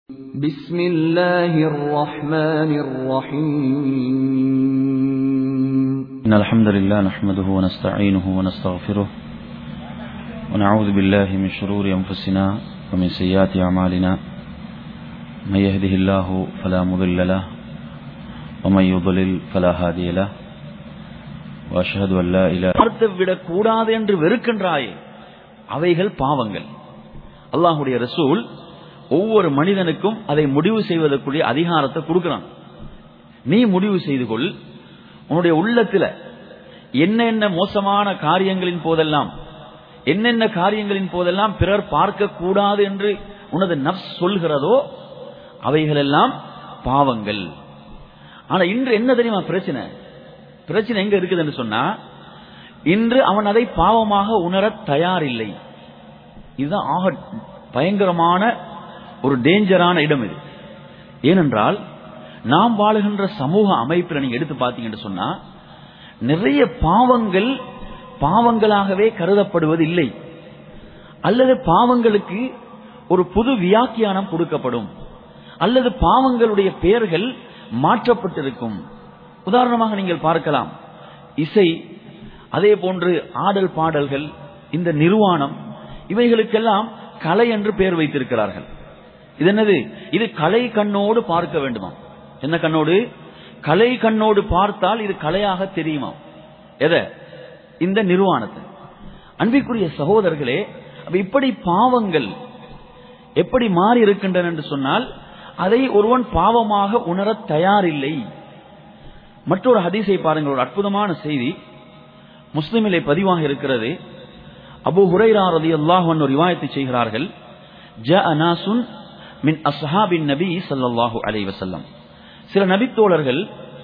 بسم الله الرحمن الرحيم إن الحمد لله نحمده ونستعينه ونستغفره ونعوذ بالله من شرور أنفسنا ومن سيئات أعمالنا من يهده الله فلا مضل له ومن يضلل فلا هادي له وأشهد أن لا إله பார்த்து விடக்கூடாது என்று வெறுக்கின்றாயே அவைகள் பாவங்கள் அல்லாஹுடைய ரசூல் ஒவ்வொரு மனிதனுக்கும் அதை முடிவு செய்வதற்குரிய அதிகாரத்தை கொடுக்கிறான் நீ முடிவு செய்து கொள் உன்னுடைய உள்ளத்துல என்னென்ன மோசமான காரியங்களின் போதெல்லாம் என்னென்ன காரியங்களின் போதெல்லாம் பிறர் பார்க்க கூடாது என்று உனது நப்ஸ் சொல்கிறதோ அவைகளெல்லாம் பாவங்கள் ஆனா இன்று என்ன தெரியுமா பிரச்சனை பிரச்சனை எங்க இருக்குதுன்னு சொன்னா இன்று அவன் அதை பாவமாக உணர தயாரில்லை இதுதான் ஆக பயங்கரமான ஒரு டேஞ்சரான இடம் இது ஏனென்றால் நாம் வாழுகின்ற சமூக அமைப்பில் நீங்க எடுத்து பார்த்தீங்கன்னு சொன்னா நிறைய பாவங்கள் பாவங்களாகவே கருதப்படுவது இல்லை அல்லது பாவங்களுக்கு ஒரு புது வியாக்கியானம் கொடுக்கப்படும் அல்லது பாவங்களுடைய பெயர்கள் மாற்றப்பட்டிருக்கும் உதாரணமாக நீங்கள் பார்க்கலாம் இசை அதே போன்று ஆடல் பாடல்கள் இந்த நிர்வாணம் இவைகளுக்கெல்லாம் கலை என்று பெயர் வைத்திருக்கிறார்கள் இது என்னது இது கலை கண்ணோடு பார்க்க வேண்டுமா என்ன கண்ணோடு கலை கண்ணோடு பார்த்தால் இது கலையாக தெரியுமா எதை இந்த நிர்வாணத்தை அன்பிற்குரிய சகோதரர்களே அப்ப இப்படி பாவங்கள் எப்படி மாறி இருக்கின்றன என்று சொன்னால் அதை ஒருவன் பாவமாக உணர தயாரில்லை மற்றொரு ஹதீஸை பாருங்கள் ஒரு அற்புதமான செய்தி முஸ்லிமிலே பதிவாக இருக்கிறது அபு ஹுரைரா ரதி அல்லாஹன் ஒரு ரிவாயத்தை செய்கிறார்கள் ஜ அனாசுன் மின் அஸ்ஹாபின் நபி ஸல்லல்லாஹு அலைஹி வஸல்லம் சில நபித்தோழர்கள்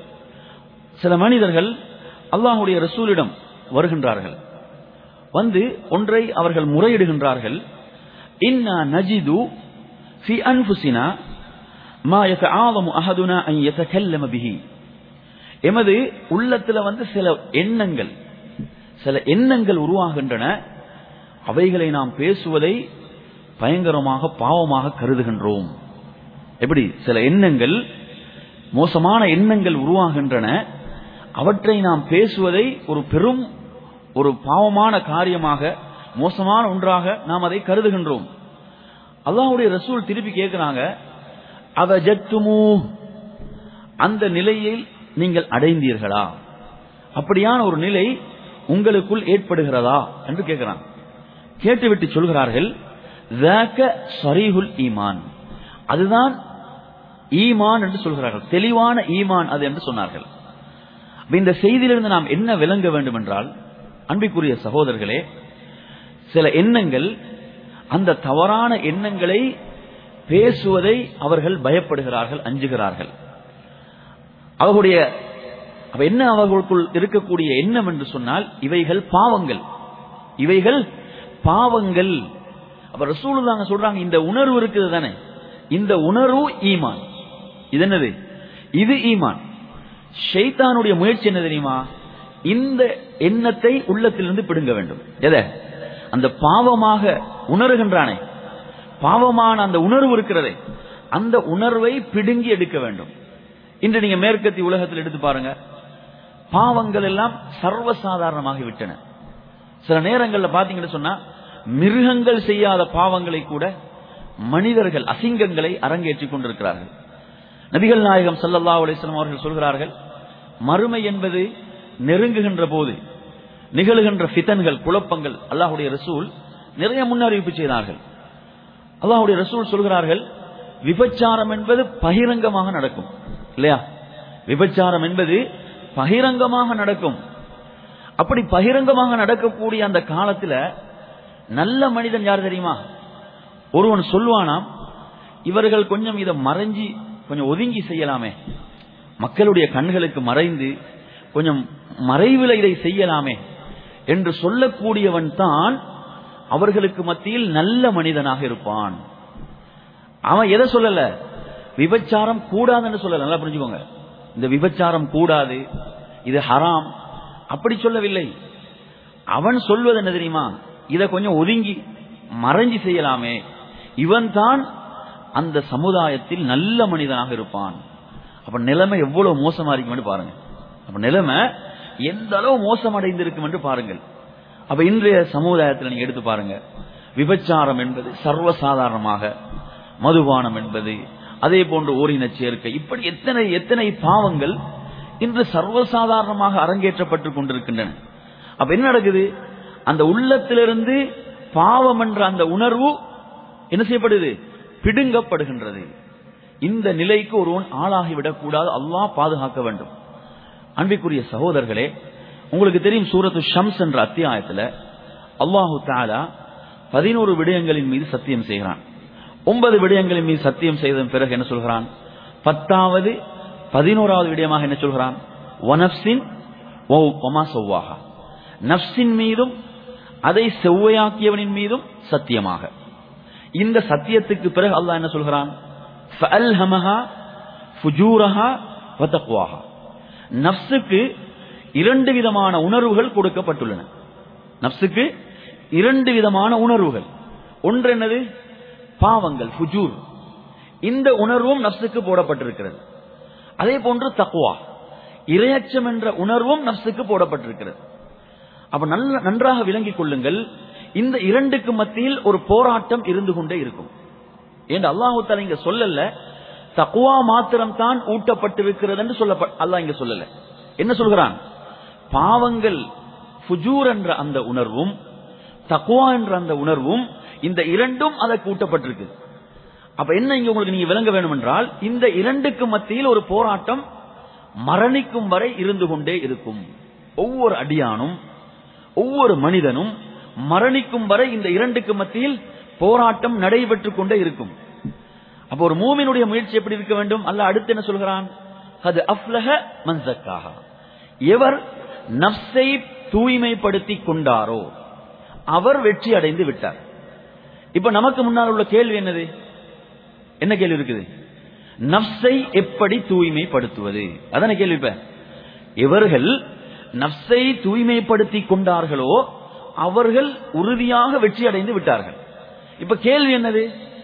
சில மனிதர்கள் அல்லாஹுடைய ரசூலிடம் வருகின்றார்கள் வந்து ஒன்றை அவர்கள் முறையிடுகின்றார்கள் இன்னா நஜிது ஃபி அன்ஃபுசினா மா யதஆலமு அஹதுனா அன் யதகல்லம பிஹி எமது உள்ளத்துல வந்து சில எண்ணங்கள் சில எண்ணங்கள் உருவாகின்றன அவைகளை நாம் பேசுவதை பயங்கரமாக பாவமாக கருதுகின்றோம் எப்படி சில எண்ணங்கள் மோசமான எண்ணங்கள் உருவாகின்றன அவற்றை நாம் பேசுவதை ஒரு பெரும் ஒரு பாவமான காரியமாக மோசமான ஒன்றாக நாம் அதை கருதுகின்றோம் அல்லாஹுடைய ரசூல் திருப்பி கேட்கிறாங்க அவஜத்துமு அந்த நிலையில் நீங்கள் அடைந்தீர்களா அப்படியான ஒரு நிலை உங்களுக்குள் ஏற்படுகிறதா என்று கேட்கிறான் கேட்டுவிட்டு சொல்கிறார்கள் சரிகுல் ஈமான் அதுதான் ஈமான் என்று சொல்கிறார்கள் தெளிவான ஈமான் அது என்று சொன்னார்கள் இந்த செய்தியிலிருந்து நாம் என்ன விளங்க வேண்டும் என்றால் அன்பிற்குரிய சகோதரர்களே சில எண்ணங்கள் அந்த தவறான எண்ணங்களை பேசுவதை அவர்கள் பயப்படுகிறார்கள் அஞ்சுகிறார்கள் அவர்களுடைய என்ன அவர்களுக்குள் இருக்கக்கூடிய எண்ணம் என்று சொன்னால் இவைகள் பாவங்கள் இவைகள் பாவங்கள் அப்ப ரசூலுல்லாங்க சொல்றாங்க இந்த உணர்வு இருக்குது தானே இந்த உணர்வு ஈமான் இது என்னது இது ஈமான் ஷைத்தானுடைய முயற்சி என்ன தெரியுமா இந்த எண்ணத்தை உள்ளத்திலிருந்து பிடுங்க வேண்டும் எதை அந்த பாவமாக உணர்கின்றானே பாவமான அந்த உணர்வு இருக்கிறதே அந்த உணர்வை பிடுங்கி எடுக்க வேண்டும் இன்று நீங்க மேற்கத்தி உலகத்தில் எடுத்து பாருங்க பாவங்கள் எல்லாம் சர்வசாதாரணமாகி விட்டன சில நேரங்களில் பாத்தீங்கன்னு சொன்னா மிருகங்கள் செய்யாத பாவங்களை கூட மனிதர்கள் அசிங்கங்களை அரங்கேற்றிக் கொண்டிருக்கிறார்கள் நபிகள் நாயகம் சல்லல்லா அலிஸ்லாம் அவர்கள் சொல்கிறார்கள் மறுமை என்பது நெருங்குகின்ற போது நிகழ்கின்ற ஃபிதன்கள் குழப்பங்கள் அல்லாஹுடைய ரசூல் நிறைய முன்னறிவிப்பு செய்தார்கள் அல்லாஹுடைய ரசூல் சொல்கிறார்கள் விபச்சாரம் என்பது பகிரங்கமாக நடக்கும் இல்லையா விபச்சாரம் என்பது பகிரங்கமாக நடக்கும் அப்படி பகிரங்கமாக நடக்கக்கூடிய அந்த காலத்துல நல்ல மனிதன் யார் தெரியுமா ஒருவன் சொல்வானாம் இவர்கள் கொஞ்சம் இதை மறைஞ்சி கொஞ்சம் ஒதுங்கி செய்யலாமே மக்களுடைய கண்களுக்கு மறைந்து கொஞ்சம் மறைவில் இதை செய்யலாமே என்று சொல்லக்கூடியவன் தான் அவர்களுக்கு மத்தியில் நல்ல மனிதனாக இருப்பான் அவன் எதை சொல்லல விபச்சாரம் கூடாதுன்னு சொல்லல நல்லா புரிஞ்சுக்கோங்க இந்த விபச்சாரம் கூடாது இது ஹராம் அப்படி சொல்லவில்லை அவன் சொல்வது என்ன தெரியுமா இதை கொஞ்சம் ஒதுங்கி மறைஞ்சி செய்யலாமே இவன் தான் அந்த சமுதாயத்தில் நல்ல மனிதனாக இருப்பான் அப்ப நிலைமை எவ்வளவு மோசமா இருக்கும் என்று பாருங்க அப்ப நிலைமை எந்த அளவு மோசமடைந்திருக்கும் என்று பாருங்கள் அப்ப இன்றைய சமுதாயத்தில் நீங்க எடுத்து பாருங்க விபச்சாரம் என்பது சர்வசாதாரணமாக மதுபானம் என்பது அதே போன்று ஓரின சேர்க்கை இப்படி எத்தனை எத்தனை பாவங்கள் இன்று சர்வசாதாரணமாக அரங்கேற்றப்பட்டுக் கொண்டிருக்கின்றன அப்ப என்ன நடக்குது அந்த உள்ளத்திலிருந்து பாவம் என்ற அந்த உணர்வு என்ன செய்யப்படுது பிடுங்கப்படுகின்றது இந்த நிலைக்கு ஒருவன் ஆளாகிவிடக் கூடாது அல்லாஹ் பாதுகாக்க வேண்டும் அன்பிற்குரிய சகோதரர்களே உங்களுக்கு தெரியும் சூரத்து ஷம்ஸ் என்ற அத்தியாயத்துல அல்லாஹு தாலா பதினோரு விடயங்களின் மீது சத்தியம் செய்கிறான் ஒன்பது விடயங்களின் மீது சத்தியம் செய்ததன் பிறகு என்ன சொல்கிறான் பத்தாவது பதினோராவது விடயமாக என்ன சொல்கிறான் வனப்சின் ஒமா சொவ்வாகா நப்சின் மீதும் அதை செவ்வையாக்கியவனின் மீதும் சத்தியமாக இந்த சத்தியத்துக்கு பிறகு அல்லாஹ் என்ன சொல்கிறான் ஃபஅல்ஹமஹா ஃபுஜூரஹா வதக்வாஹா நப்சுக்கு இரண்டு விதமான உணர்வுகள் கொடுக்கப்பட்டுள்ளன நப்சுக்கு இரண்டு விதமான உணர்வுகள் ஒன்று என்னது பாவங்கள் ஃபுஜூர் இந்த உணர்வும் நப்சுக்கு போடப்பட்டிருக்கிறது அதே போன்று தக்வா இரையச்சம் என்ற உணர்வும் நப்சுக்கு போடப்பட்டிருக்கிறது அப்ப நல்ல நன்றாக விளங்கிக் கொள்ளுங்கள் இந்த இரண்டுக்கு மத்தியில் ஒரு போராட்டம் இருந்து கொண்டே இருக்கும் ஏன் அல்லாஹு தாலா இங்க சொல்லல தக்குவா மாத்திரம் தான் ஊட்டப்பட்டிருக்கிறது என்று சொல்ல அல்லாஹ் இங்க சொல்லல என்ன சொல்கிறான் பாவங்கள் ஃபுஜூர் என்ற அந்த உணர்வும் தக்குவா என்ற அந்த உணர்வும் இந்த இரண்டும் அதற்கு ஊட்டப்பட்டிருக்கு அப்ப என்ன இங்க உங்களுக்கு நீங்க விளங்க வேண்டும் என்றால் இந்த இரண்டுக்கு மத்தியில் ஒரு போராட்டம் மரணிக்கும் வரை இருந்து கொண்டே இருக்கும் ஒவ்வொரு அடியானும் ஒவ்வொரு மனிதனும் மரணிக்கும் வரை இந்த இரண்டுக்கு மத்தியில் போராட்டம் நடைபெற்றுக் கொண்டே இருக்கும் அப்ப ஒரு மூமினுடைய முயற்சி எப்படி இருக்க வேண்டும் அல்ல அடுத்து என்ன சொல்கிறான் அது அஃப்லஹ மன்சக்காக எவர் நப்சை தூய்மைப்படுத்தி கொண்டாரோ அவர் வெற்றி அடைந்து விட்டார் இப்ப நமக்கு முன்னால் உள்ள கேள்வி என்னது என்ன கேள்வி இருக்குது நப்சை எப்படி தூய்மைப்படுத்துவது அதான கேள்வி இப்ப இவர்கள் நப்சை தூய்மைப்படுத்தி கொண்டார்களோ அவர்கள் உறுதியாக வெற்றி அடைந்து விட்டார்கள் இப்ப கேள்வி என்னது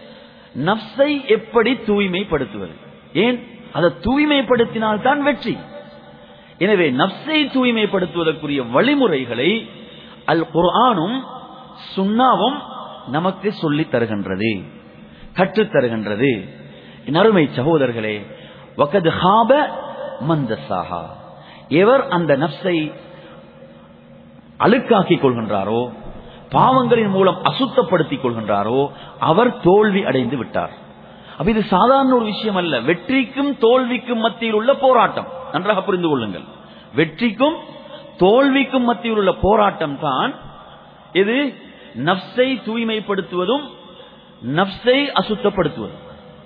நப்சை எப்படி தூய்மைப்படுத்துவது ஏன் அதை தூய்மைப்படுத்தினால் தான் வெற்றி எனவே நப்சை தூய்மைப்படுத்துவதற்குரிய வழிமுறைகளை அல் குர்ஆனும் சுன்னாவும் நமக்கு சொல்லித் தருகின்றது கற்றுத் தருகின்றது நறுமை சகோதரர்களே வகது ஹாப மந்தசாகா எவர் அந்த நப்சை அழுக்காக்கிக் கொள்கின்றாரோ பாவங்களின் மூலம் அசுத்தப்படுத்திக் கொள்கின்றாரோ அவர் தோல்வி அடைந்து விட்டார் அப்ப இது சாதாரண ஒரு விஷயம் அல்ல வெற்றிக்கும் தோல்விக்கும் மத்தியில் உள்ள போராட்டம் நன்றாக புரிந்து கொள்ளுங்கள் வெற்றிக்கும் தோல்விக்கும் மத்தியில் உள்ள போராட்டம் தான் இது நப்சை தூய்மைப்படுத்துவதும் நப்சை அசுத்தப்படுத்துவதும்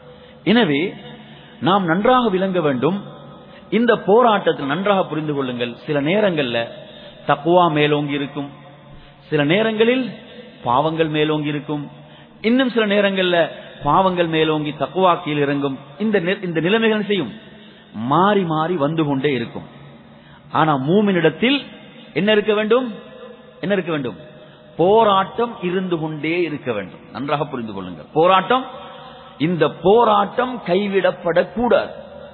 எனவே நாம் நன்றாக விளங்க வேண்டும் இந்த போராட்டத்தில் நன்றாக புரிந்து கொள்ளுங்கள் சில நேரங்கள்ல தக்குவா மேலோங்கி இருக்கும் சில நேரங்களில் பாவங்கள் மேலோங்கி இருக்கும் இன்னும் சில நேரங்கள்ல பாவங்கள் மேலோங்கி தக்குவா கீழ் இறங்கும் இந்த இந்த நிலைமைகள் செய்யும் மாறி மாறி வந்து கொண்டே இருக்கும் ஆனா மூமினிடத்தில் என்ன இருக்க வேண்டும் என்ன இருக்க வேண்டும் போராட்டம் இருந்து கொண்டே இருக்க வேண்டும் நன்றாக புரிந்து கொள்ளுங்கள் போராட்டம் இந்த போராட்டம் கைவிடப்படக்கூடாது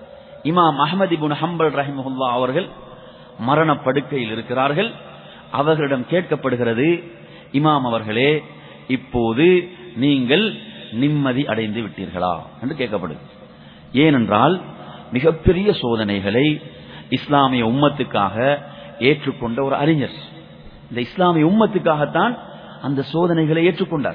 இமாம் அஹமது இபுன் ஹம்பல் ரஹிமஹுல்லா அவர்கள் மரணப்படுக்கையில் இருக்கிறார்கள் அவர்களிடம் கேட்கப்படுகிறது இமாம் அவர்களே இப்போது நீங்கள் நிம்மதி அடைந்து விட்டீர்களா என்று கேட்கப்படுது ஏனென்றால் மிகப்பெரிய சோதனைகளை இஸ்லாமிய உம்மத்துக்காக ஏற்றுக்கொண்ட ஒரு அறிஞர் இந்த இஸ்லாமிய உம்மத்துக்காகத்தான் அந்த சோதனைகளை ஏற்றுக்கொண்டார்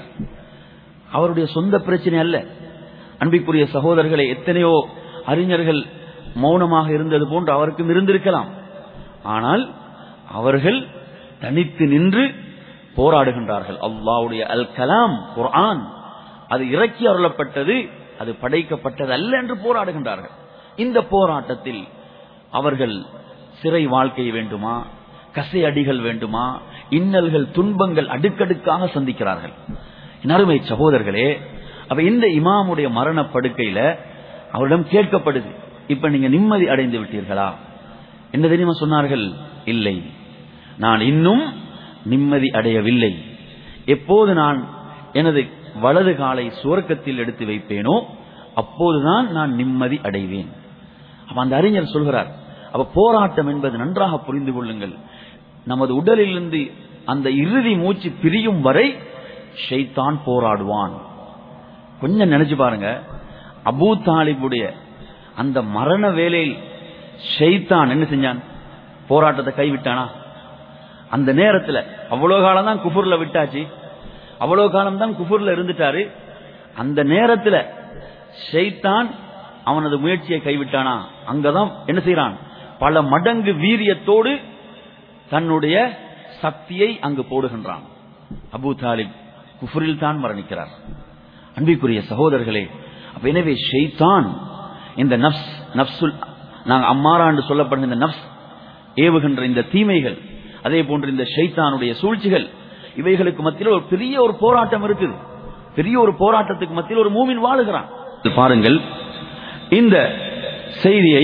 அவருடைய சொந்த பிரச்சனை அல்ல அன்பிற்குரிய சகோதரர்களை எத்தனையோ அறிஞர்கள் மௌனமாக இருந்தது போன்று அவருக்கும் இருந்திருக்கலாம் ஆனால் அவர்கள் தனித்து நின்று போராடுகின்றார்கள் அல்லாவுடைய அல் கலாம் குர்ஆன் அது இறக்கி அருளப்பட்டது அது படைக்கப்பட்டது அல்ல என்று போராடுகின்றார்கள் இந்த போராட்டத்தில் அவர்கள் சிறை வாழ்க்கை வேண்டுமா கசை அடிகள் வேண்டுமா இன்னல்கள் துன்பங்கள் அடுக்கடுக்காக சந்திக்கிறார்கள் நறுமை சகோதரர்களே அப்ப இந்த இமாமுடைய மரண படுக்கையில அவரிடம் கேட்கப்படுது இப்ப நீங்க நிம்மதி அடைந்து விட்டீர்களா என்ன தெரியுமா சொன்னார்கள் இல்லை நான் இன்னும் நிம்மதி அடையவில்லை எப்போது நான் எனது வலது காலை சுவர்க்கத்தில் எடுத்து வைப்பேனோ அப்போதுதான் நான் நிம்மதி அடைவேன் அப்ப அந்த அறிஞர் சொல்கிறார் அப்ப போராட்டம் என்பது நன்றாக புரிந்து கொள்ளுங்கள் நமது உடலிலிருந்து அந்த இறுதி மூச்சு பிரியும் வரை ஷைத்தான் போராடுவான் கொஞ்சம் நினைச்சு பாருங்க அபூ தாலிபுடைய அந்த மரண வேலையில் ஷைத்தான் என்ன செஞ்சான் போராட்டத்தை கைவிட்டானா அந்த நேரத்துல அவ்வளவு காலம் தான் குஃபுர்ல விட்டாச்சு அவ்வளவு காலம் தான் குஃபுர்ல இருந்துட்டாரு அந்த நேரத்துல ஷைத்தான் அவனது முயற்சியை கைவிட்டானா அங்கதான் என்ன செய்யறான் பல மடங்கு வீரியத்தோடு தன்னுடைய சக்தியை அங்கு போடுகின்றான் அபூ தாலிப் குஃபுரில் தான் மரணிக்கிறார் அன்பிற்குரிய சகோதரர்களே அப்ப எனவே ஷெய்தான் இந்த நப்ஸ் நப்சுல் நாங்கள் அம்மாரா என்று சொல்லப்படுகிற இந்த நப்ஸ் ஏவுகின்ற இந்த தீமைகள் அதே போன்று இந்த ஷைத்தானுடைய சூழ்ச்சிகள் இவைகளுக்கு மத்தியில் ஒரு பெரிய ஒரு போராட்டம் இருக்குது பெரிய ஒரு போராட்டத்துக்கு மத்தியில் ஒரு மூமின் வாழுகிறான் பாருங்கள் இந்த செய்தியை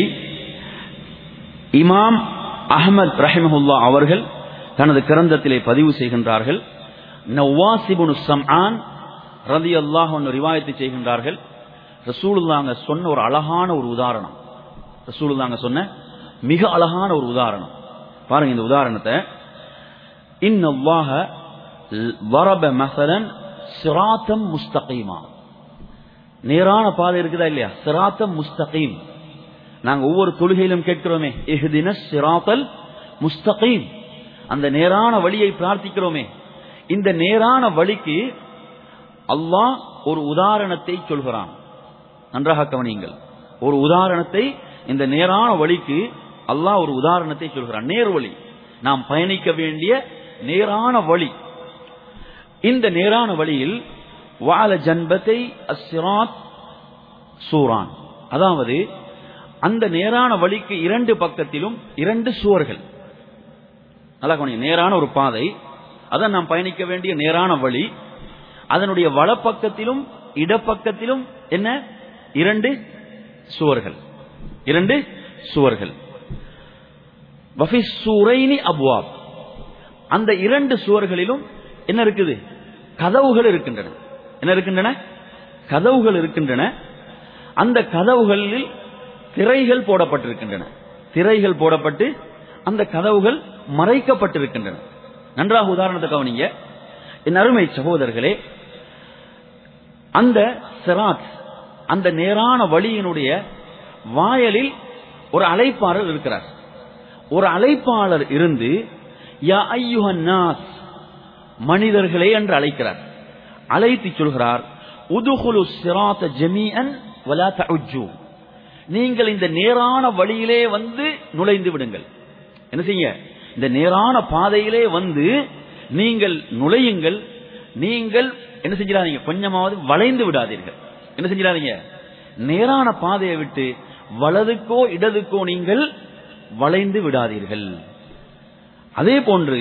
இமாம் அஹமத் ரஹிமஹுல்லா அவர்கள் தனது கிரந்தத்திலே பதிவு செய்கின்றார்கள் நவாசிபுனு சம்ஆன் ரதி அல்லாஹ் ரிவாயத்தை செய்கின்றார்கள் ரசூலுல்லாங்க சொன்ன ஒரு அழகான ஒரு உதாரணம் ரசூலுல்லாங்க சொன்ன மிக அழகான ஒரு உதாரணம் பாருங்க இந்த உதாரணத்தை இன்னல்லாஹ வரப மசலன் சிராத்தம் முஸ்தகீமா நேரான பாதை இருக்குதா இல்லையா சிராத்தம் முஸ்தகீம் நாங்க ஒவ்வொரு தொழுகையிலும் கேட்கிறோமே இஹ்தின சிராத்தல் முஸ்தகீம் அந்த நேரான வழியை பிரார்த்திக்கிறோமே இந்த நேரான வழிக்கு அல்லாஹ் ஒரு உதாரணத்தை சொல்கிறான் நன்றாக கவனியுங்கள் ஒரு உதாரணத்தை இந்த நேரான வழிக்கு அல்லாஹ் ஒரு உதாரணத்தை சொல்கிறான் நேர் வழி நாம் பயணிக்க வேண்டிய நேரான வழி இந்த நேரான வழியில் வாழ ஜன்பத்தை அஸ்ராத் சூரான் அதாவது அந்த நேரான வழிக்கு இரண்டு பக்கத்திலும் இரண்டு சுவர்கள் நல்லா கவனிங்க நேரான ஒரு பாதை அதான் நாம் பயணிக்க வேண்டிய நேரான வழி அதனுடைய வலப்பக்கத்திலும் இடப்பக்கத்திலும் என்ன இரண்டு சுவர்கள் இரண்டு சுவர்கள் சூரைனி அபுவாப் அந்த இரண்டு சுவர்களிலும் என்ன இருக்குது கதவுகள் இருக்கின்றன என்ன இருக்கின்றன கதவுகள் இருக்கின்றன அந்த கதவுகளில் திரைகள் போடப்பட்டிருக்கின்றன திரைகள் போடப்பட்டு அந்த கதவுகள் மறைக்கப்பட்டிருக்கின்றன நன்றாக உதாரணத்தை கவனிங்க என் அருமை சகோதரர்களே அந்த சிராத் அந்த நேரான வழியினுடைய வாயலில் ஒரு அழைப்பாளர் இருக்கிறார் ஒரு அழைப்பாளர் இருந்து யா ஐயுஹன்னாஸ் மனிதர்களே என்று அழைக்கிறார் அழைத்து சொல்கிறார் உதுகுலு சிராத்த ஜமீஅன் வலா தஉஜ்ஜு நீங்கள் இந்த நேரான வழியிலே வந்து நுழைந்து விடுங்கள் என்ன செய்ய இந்த நேரான பாதையிலே வந்து நீங்கள் நுழையுங்கள் நீங்கள் என்ன செஞ்சிடாதீங்க கொஞ்சமாவது வளைந்து விடாதீர்கள் என்ன செஞ்சிடாதீங்க நேரான பாதையை விட்டு வலதுக்கோ இடதுக்கோ நீங்கள் வளைந்து விடாதீர்கள் அதே போன்று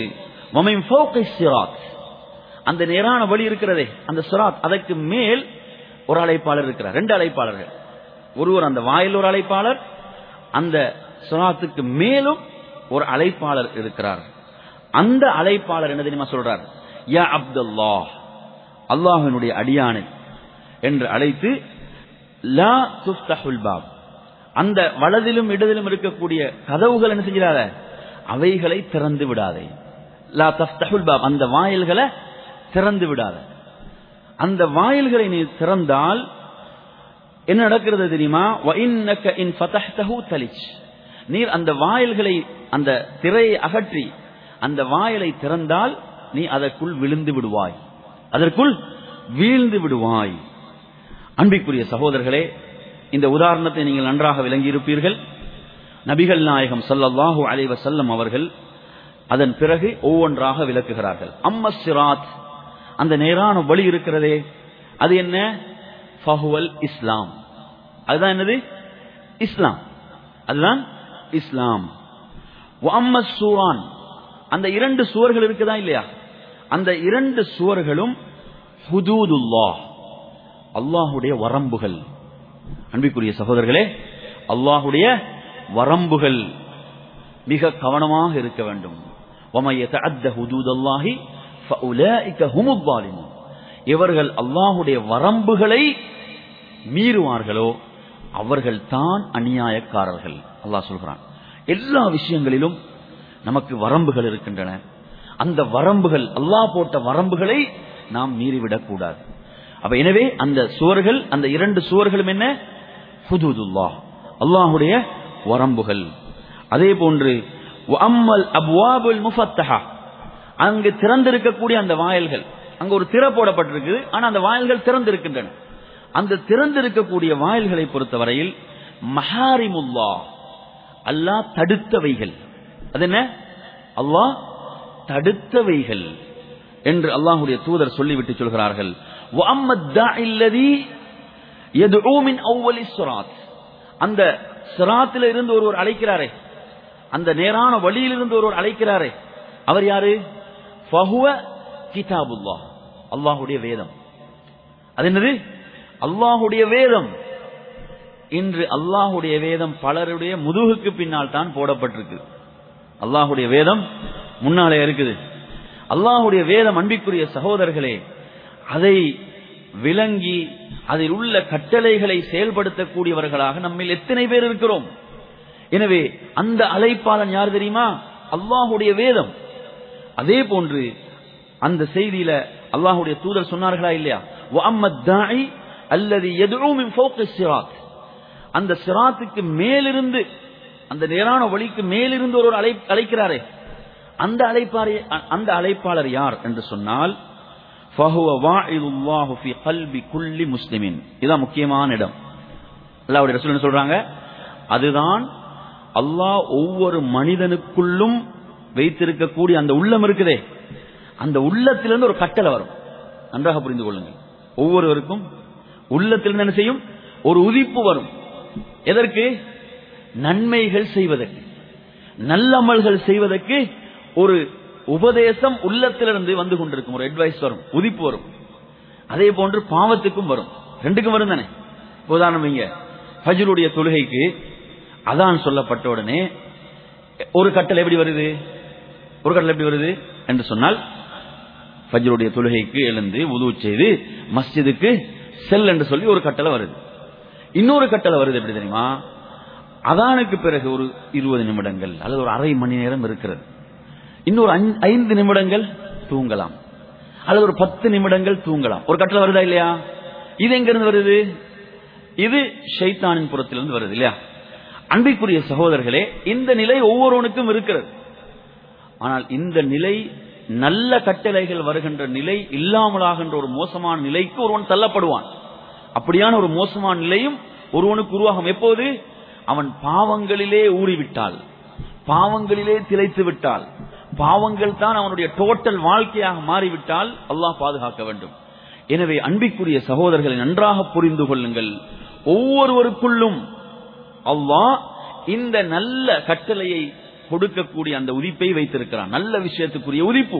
சிராத் அந்த நேரான வழி இருக்கிறதே அந்த சிராத் அதற்கு மேல் ஒரு அழைப்பாளர் இருக்கிறார் ரெண்டு அழைப்பாளர்கள் ஒருவர் அந்த வாயில் ஒரு அழைப்பாளர் அந்த சிராத்துக்கு மேலும் ஒரு அழைப்பாளர் இருக்கிறார் அந்த அழைப்பாளர் என்ன தெரியுமா சொல்றார் யா அப்துல்லா அல்லாஹினுடைய அடியானை என்று அழைத்து லா துஃப்தஹுல் பாப் அந்த வலதிலும் இடதிலும் இருக்கக்கூடிய கதவுகள் என்ன செஞ்சிடாத அவைகளை திறந்து விடாதே லா தஃப்தஹுல் பாப் அந்த வாயில்களை திறந்து விடாத அந்த வாயில்களை நீ திறந்தால் என்ன நடக்கிறது தெரியுமா இன் ஃபதஹ்தஹு தலிச் நீர் அந்த வாயில்களை அந்த திரையை அகற்றி அந்த வாயிலை திறந்தால் நீ அதற்குள் விழுந்து விடுவாய் அதற்குள் வீழ்ந்து விடுவாய் அன்பிற்குரிய சகோதரர்களே இந்த உதாரணத்தை நீங்கள் நன்றாக விளங்கியிருப்பீர்கள் நபிகள் நாயகம் சல்லல்லாஹூ அலைவ செல்லம் அவர்கள் அதன் பிறகு ஒவ்வொன்றாக விளக்குகிறார்கள் அம்ம சிராத் அந்த நேரான வழி இருக்கிறதே அது என்ன ஃபஹுவல் இஸ்லாம் அதுதான் என்னது இஸ்லாம் அதுதான் இஸ்லாம் அம்ம சூரான் அந்த இரண்டு சுவர்கள் இருக்குதா இல்லையா அந்த இரண்டு சுவர்களும் ஹுதூதுல்லாஹ் அல்லாஹுடைய வரம்புகள் அன்பிற்குரிய சகோதரர்களே அல்லாஹுடைய வரம்புகள் மிக கவனமாக இருக்க வேண்டும் இவர்கள் அல்லாஹுடைய வரம்புகளை மீறுவார்களோ அவர்கள் தான் அநியாயக்காரர்கள் அல்லாஹ் சொல்கிறான் எல்லா விஷயங்களிலும் நமக்கு வரம்புகள் இருக்கின்றன அந்த வரம்புகள் அல்லாஹ் போட்ட வரம்புகளை நாம் மீறிவிடக் கூடாது அப்ப எனவே அந்த சுவர்கள் அந்த இரண்டு சுவர்களும் என்ன ஹுதூதுல்லாஹ் அல்லாஹுடைய வரம்புகள் அதே போன்று அம்மல் அப்வாபுல் முஃபத்தஹா அங்கு திறந்திருக்கக்கூடிய அந்த வாயில்கள் அங்க ஒரு திற போடப்பட்டிருக்குது ஆனா அந்த வாயில்கள் திறந்திருக்கின்றன அந்த திறந்திருக்கக்கூடிய வாயில்களை பொறுத்தவரையில் மஹாரிமுல்லா அல்லாஹ் தடுத்தவைகள் அது என்ன அல்லாஹ் தடுத்தவைகள் என்று அல்லாஹுடைய தூதர் சொல்லிவிட்டு சொல்கிறார்கள் அந்த சிராத்தில இருந்து ஒருவர் அழைக்கிறாரே அந்த நேரான வழியிலிருந்து ஒருவர் அழைக்கிறாரே அவர் யாரு ஃபஹுவ கிதாபுல்லா அல்லாஹுடைய வேதம் அது என்னது அல்லாஹுடைய வேதம் இன்று அல்லாஹுடைய வேதம் பலருடைய முதுகுக்கு பின்னால் தான் போடப்பட்டிருக்கு அல்லாஹுடைய வேதம் முன்னாலே இருக்குது அல்லாஹுடைய வேதம் அன்பிற்குரிய சகோதரர்களே அதை விளங்கி அதில் உள்ள கட்டளைகளை செயல்படுத்தக்கூடியவர்களாக நம்மில் எத்தனை பேர் இருக்கிறோம் எனவே அந்த அழைப்பாளன் யார் தெரியுமா அல்லாஹுடைய வேதம் அதே போன்று அந்த செய்தியில அல்லாஹுடைய தூதர் சொன்னார்களா இல்லையா அல்லது எதுவும் அந்த சிராத்துக்கு மேலிருந்து அந்த நேரான வழிக்கு மேலிருந்து ஒரு அழை அழைக்கிறாரே அந்த அழைப்பார் அந்த அழைப்பாளர் யார் என்று சொன்னால் முஸ்லிமின் இதான் முக்கியமான இடம் அல்லாவுடைய ரசூல் சொல்றாங்க அதுதான் அல்லாஹ் ஒவ்வொரு மனிதனுக்குள்ளும் வைத்திருக்கக்கூடிய அந்த உள்ளம் இருக்குதே அந்த உள்ளத்திலிருந்து ஒரு கட்டளை வரும் நன்றாக புரிந்து கொள்ளுங்கள் ஒவ்வொருவருக்கும் உள்ளத்திலிருந்து என்ன செய்யும் ஒரு உதிப்பு வரும் எதற்கு நன்மைகள் செய்வதற்கு நல்லமல்கள் செய்வதற்கு ஒரு உபதேசம் உள்ளத்திலிருந்து வந்து கொண்டிருக்கும் ஒரு அட்வைஸ் வரும் உதிப்பு வரும் அதே போன்று பாவத்துக்கும் வரும் ரெண்டுக்கும் வரும் தானே உதாரணம் இங்க ஃபஜ்ருடைய தொழுகைக்கு அதான் சொல்லப்பட்ட உடனே ஒரு கட்டளை எப்படி வருது ஒரு கட்டளை எப்படி வருது என்று சொன்னால் ஃபஜ்ருடைய தொழுகைக்கு எழுந்து உதவு செய்து மஸ்ஜிதுக்கு செல் என்று சொல்லி ஒரு கட்டளை வருது இன்னொரு கட்டளை வருது எப்படி தெரியுமா அதானுக்கு பிறகு ஒரு இருபது நிமிடங்கள் அல்லது ஒரு அரை மணி நேரம் இருக்கிறது இன்னொரு ஐந்து நிமிடங்கள் தூங்கலாம் அல்லது ஒரு பத்து நிமிடங்கள் தூங்கலாம் ஒரு கட்டளை வருதா இல்லையா இது எங்க இருந்து வருது இது ஷைத்தானின் புறத்திலிருந்து வருது இல்லையா அன்பிற்குரிய சகோதரர்களே இந்த நிலை ஒவ்வொருவனுக்கும் இருக்கிறது ஆனால் இந்த நிலை நல்ல கட்டளைகள் வருகின்ற நிலை இல்லாமலாகின்ற ஒரு மோசமான நிலைக்கு ஒருவன் தள்ளப்படுவான் அப்படியான ஒரு மோசமான நிலையும் ஒருவனுக்கு உருவாகும் எப்போது அவன் பாவங்களிலே ஊறிவிட்டால் பாவங்களிலே திளைத்து விட்டால் பாவங்கள் தான் அவனுடைய டோட்டல் வாழ்க்கையாக மாறிவிட்டால் அல்லாஹ் பாதுகாக்க வேண்டும் எனவே அன்பிற்குரிய சகோதரர்களை நன்றாக புரிந்து கொள்ளுங்கள் ஒவ்வொருவருக்குள்ளும் அல்லாஹ் இந்த நல்ல கட்டளையை கொடுக்கக்கூடிய அந்த உதிப்பை வைத்திருக்கிறான் நல்ல விஷயத்துக்குரிய உதிப்பு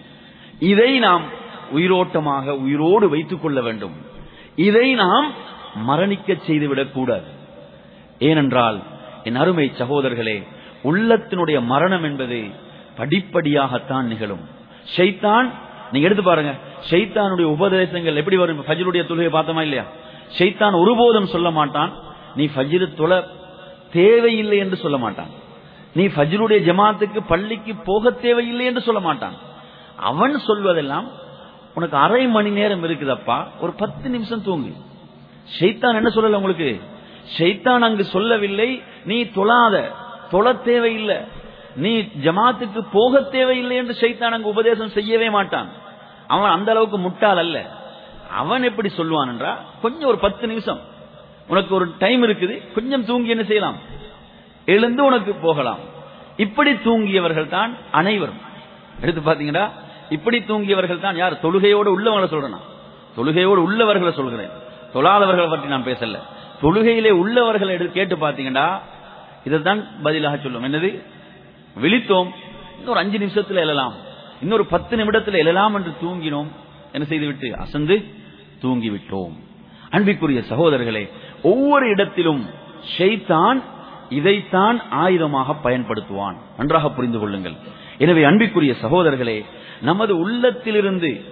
இதை நாம் உயிரோட்டமாக உயிரோடு வைத்துக் கொள்ள வேண்டும் இதை நாம் மரணிக்க செய்துவிடக் கூடாது ஏனென்றால் என் அருமை சகோதரர்களே உள்ளத்தினுடைய மரணம் என்பது படிப்படியாகத்தான் நிகழும் ஷைத்தான் நீங்க எடுத்து பாருங்க ஷைத்தானுடைய உபதேசங்கள் எப்படி வரும் ஃபஜ்ருடைய தொழுகை பார்த்தோமா இல்லையா ஷைத்தான் ஒருபோதும் சொல்ல மாட்டான் நீ ஃபஜ்ரு தொழ தேவையில்லை என்று சொல்ல மாட்டான் நீ ஃபஜ்ருடைய ஜமாத்துக்கு பள்ளிக்கு போக தேவையில்லை என்று சொல்ல மாட்டான் அவன் சொல்வதெல்லாம் உனக்கு அரை மணி நேரம் இருக்குதப்பா ஒரு பத்து நிமிஷம் தூங்கு ஷைத்தான் என்ன சொல்லல உங்களுக்கு ஷைத்தான் அங்கு சொல்லவில்லை நீ தொழாத தொழ தேவையில்லை நீ ஜமாத்துக்கு போக தேவையில்லை என்று ஷைத்தான் அங்கு உபதேசம் செய்யவே மாட்டான் அவன் அந்த அளவுக்கு முட்டாள் அல்ல அவன் எப்படி சொல்லுவான் என்றா கொஞ்சம் ஒரு பத்து நிமிஷம் உனக்கு ஒரு டைம் இருக்குது கொஞ்சம் தூங்கி என்ன செய்யலாம் எழுந்து உனக்கு போகலாம் இப்படி தூங்கியவர்கள் தான் அனைவரும் எடுத்து பாத்தீங்கன்னா இப்படி தூங்கியவர்கள் தான் யார் தொழுகையோடு உள்ளவங்களை சொல்றேன் தொழுகையோடு உள்ளவர்களை சொல்கிறேன் தொழாதவர்களை பற்றி நான் பேசல தொழுகையிலே உள்ளவர்கள் எடுத்து கேட்டு பாத்தீங்கன்னா இதைத்தான் பதிலாக சொல்லும் என்னது விழித்தோம் இன்னொரு அஞ்சு நிமிஷத்துல எழலாம் இன்னொரு பத்து நிமிடத்தில் எழலாம் என்று தூங்கினோம் என்ன செய்துவிட்டு அசந்து தூங்கிவிட்டோம் அன்பிற்குரிய சகோதரர்களே ஒவ்வொரு இடத்திலும் ஷெய்தான் இதைத்தான் ஆயுதமாக பயன்படுத்துவான் நன்றாக புரிந்து கொள்ளுங்கள் எனவே அன்பிற்குரிய சகோதரர்களே நமது உள்ளத்திலிருந்து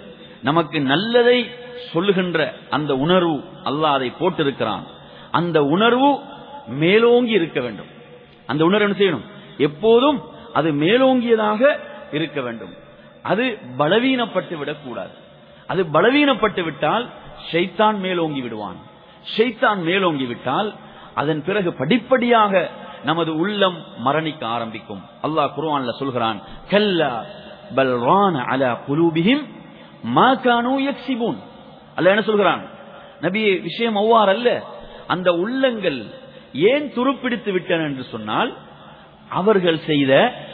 நமக்கு நல்லதை சொல்லுகின்ற அந்த உணர்வு அல்லாஹ் அதை போட்டிருக்கிறான் அந்த உணர்வு மேலோங்கி இருக்க வேண்டும் அந்த உணர்வு என்ன செய்யணும் எப்போதும் அது மேலோங்கியதாக இருக்க வேண்டும் அது பலவீனப்பட்டு விடக்கூடாது அது பலவீனப்பட்டு விட்டால் ஷைத்தான் மேலோங்கி விடுவான் ஷைத்தான் மேலோங்கி விட்டால் அதன் பிறகு படிப்படியாக நமது உள்ளம் மரணிக்க ஆரம்பிக்கும் அல்லாஹ் குர்ஆன்ல சொல்கிறான் கல்லா பல் ரான அலா குலூபிஹிம் மா கானூ யக்ஸிபூன் அல்லாஹ் என்ன சொல்கிறான் நபியே விஷயம் அவ்வாறு அல்ல அந்த உள்ளங்கள் ஏன் துருப்பிடித்து விட்டன என்று சொன்னால் அவர்கள் செய்த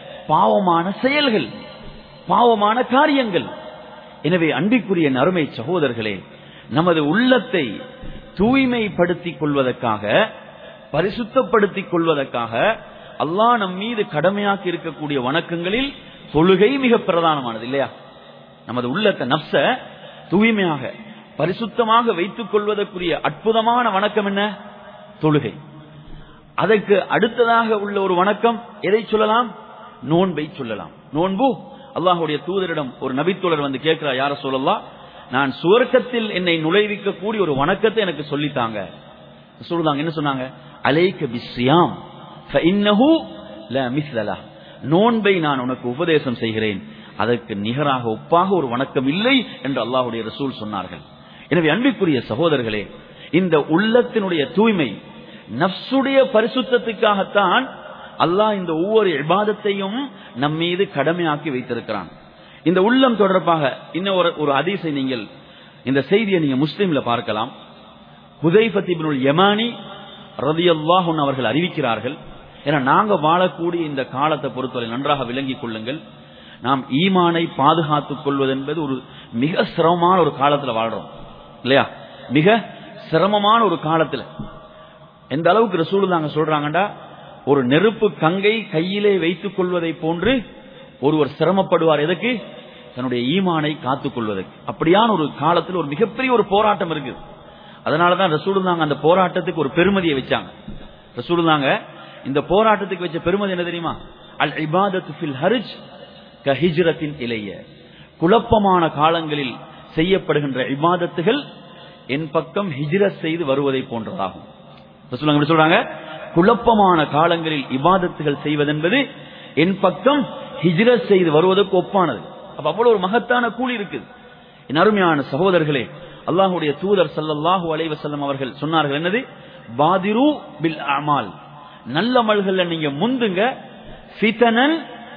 பாவமான செயல்கள் பாவமான காரியங்கள் எனவே அன்பிற்குரிய நறுமை சகோதரர்களே நமது உள்ளத்தை தூய்மைப்படுத்திக் கொள்வதற்காக பரிசுத்தப்படுத்திக் கொள்வதற்காக அல்லாஹ் நம் மீது கடமையாக்கி இருக்கக்கூடிய வணக்கங்களில் தொழுகை மிக பிரதானமானது இல்லையா நமது உள்ளத்தை நப்ச தூய்மையாக பரிசுத்தமாக வைத்துக் கொள்வதற்குரிய அற்புதமான வணக்கம் என்ன தொழுகை அதற்கு அடுத்ததாக உள்ள ஒரு வணக்கம் எதை சொல்லலாம் நோன்பை சொல்லலாம் நோன்பு அல்லாஹுடைய தூதரிடம் ஒரு நபித்தோழர் வந்து கேட்கிறார் யார சொல்லலாம் நான் சுவர்க்கத்தில் என்னை நுழைவிக்க கூடிய ஒரு வணக்கத்தை எனக்கு சொல்லித்தாங்க சொல்லுதாங்க என்ன சொன்னாங்க அலைக்க பிஸ்யாம் ஃபஇன்னஹு லா மிஸ்லலா நோன்பை நான் உனக்கு உபதேசம் செய்கிறேன் அதற்கு நிகராக ஒப்பாக ஒரு வணக்கம் இல்லை என்று அல்லாஹுடைய ரசூல் சொன்னார்கள் எனவே அன்பிற்குரிய சகோதரர்களே இந்த உள்ளத்தினுடைய தூய்மை நப்சுடைய பரிசுத்தத்துக்காகத்தான் அல்லாஹ் இந்த ஒவ்வொரு இபாதத்தையும் நம் மீது கடமையாக்கி வைத்திருக்கிறான் இந்த உள்ளம் தொடர்பாக இன்னும் ஒரு ஒரு அதிசை நீங்கள் இந்த செய்தியை நீங்க முஸ்லீம்ல பார்க்கலாம் ஹுதைஃபத்திபினுல் யமானி ரதியல்லாஹுன் அவர்கள் அறிவிக்கிறார்கள் ஏன்னா நாங்க வாழக்கூடிய இந்த காலத்தை பொறுத்தவரை நன்றாக விளங்கிக் கொள்ளுங்கள் நாம் ஈமானை பாதுகாத்துக் கொள்வது என்பது ஒரு மிக சிரமமான ஒரு காலத்துல வாழ்றோம் இல்லையா மிக சிரமமான ஒரு காலத்துல எந்த அளவுக்கு ரசூல் தாங்க சொல்றாங்கடா ஒரு நெருப்பு கங்கை கையிலே வைத்துக் கொள்வதை போன்று ஒருவர் சிரமப்படுவார் எதற்கு தன்னுடைய ஈமானை காத்துக் கொள்வதற்கு அப்படியான ஒரு காலத்தில் ஒரு மிகப்பெரிய ஒரு போராட்டம் இருக்குது அதனாலதான் ரசூலுதாங்க அந்த போராட்டத்துக்கு ஒரு பெருமதியை வச்சாங்க ரசூலுதாங்க இந்த போராட்டத்துக்கு வச்ச பெருமதி என்ன தெரியுமா அல் இபாதத்து ஃபில் ஹரிஜ் க ஹிஜ்ரத்தின் இலைய குழப்பமான காலங்களில் செய்யப்படுகின்ற இபாதத்துகள் என் பக்கம் ஹிஜ்ரத் செய்து வருவதை போன்றதாகும் ரசூலுங்க எப்படி சொல்றாங்க குழப்பமான காலங்களில் இபாதத்துகள் செய்வதென்பது என் பக்கம் ஹிஜ்ரத் செய்து வருவதற்கு ஒப்பானது அப்ப அவ்வளவு ஒரு மகத்தான கூலி இருக்குது என் அருமையான சகோதரர்களே அல்லாஹுடைய தூதர் சல்லல்லாஹு அலைவசல்லம் அவர்கள் சொன்னார்கள் என்னது பாதிரு பில் அமால் நல்ல மல்கள்ல நீங்க முந்துங்க ஃபிதனன்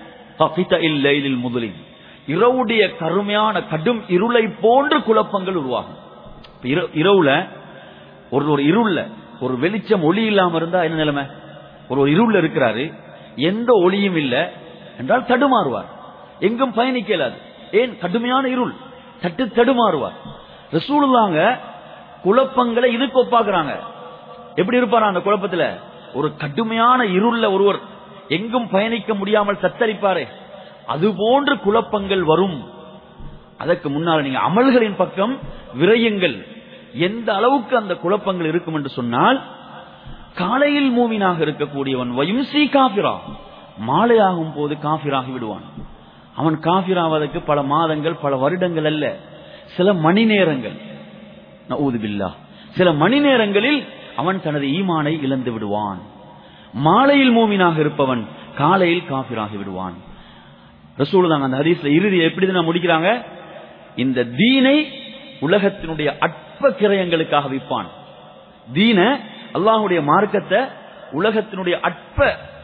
இல்லைலில் முதலில் இரவுடைய கருமையான கடும் இருளை போன்று குழப்பங்கள் உருவாகும் இரவுல ஒரு ஒரு இருள்ல ஒரு வெளிச்சம் ஒளி இல்லாம இருந்தா என்ன நிலைமை ஒரு ஒரு இருள்ல இருக்கிறாரு எந்த ஒளியும் இல்ல என்றால் தடுமாறுவார் எங்கும் பயணிக்க இயலாது ஏன் கடுமையான இருள் தட்டு தடுமாறுவார் ரசூலுல்லாங்க குழப்பங்களை இதுக்கு ஒப்பாக்குறாங்க எப்படி இருப்பாரா அந்த குழப்பத்துல ஒரு கடுமையான இருள்ல ஒருவர் எங்கும் பயணிக்க முடியாமல் தத்தரிப்பாரே அது போன்று குழப்பங்கள் வரும் அதற்கு முன்னால் நீங்க அமல்களின் பக்கம் விரையுங்கள் எந்த அளவுக்கு அந்த குழப்பங்கள் இருக்கும் என்று சொன்னால் காலையில் மூவினாக இருக்கக்கூடியவன் வயும்சி காபிரா மாலையாகும் போது காபிராகி விடுவான் அவன் காபிராவதற்கு பல மாதங்கள் பல வருடங்கள் அல்ல சில மணி நேரங்கள் நஊதுபில்லா சில மணி நேரங்களில் அவன் தனது ஈமானை இழந்து விடுவான் மாலையில் மூமினாக இருப்பவன் காலையில் காபிராகி விடுவான் ரசூல் தாங்க அந்த ஹதீஸ்ல இறுதி எப்படி தான் முடிக்கிறாங்க இந்த தீனை உலகத்தினுடைய அற்ப கிரயங்களுக்காக விற்பான் தீன அல்லாஹுடைய மார்க்கத்தை உலகத்தினுடைய அற்ப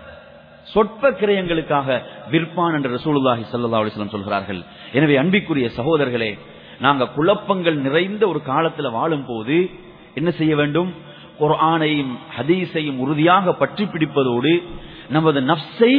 சொற்ப கிரயங்களுக்காக விற்பான் என்று ரசூலுல்லாஹி சல்லா அலிஸ்லாம் சொல்கிறார்கள் எனவே அன்பிற்குரிய சகோதரர்களே நாங்க குழப்பங்கள் நிறைந்த ஒரு காலத்துல வாழும் போது என்ன செய்ய வேண்டும் ஒரு ஆணையும் ஹதீஸையும் உறுதியாக பற்றி பிடிப்பதோடு நமது நப்சை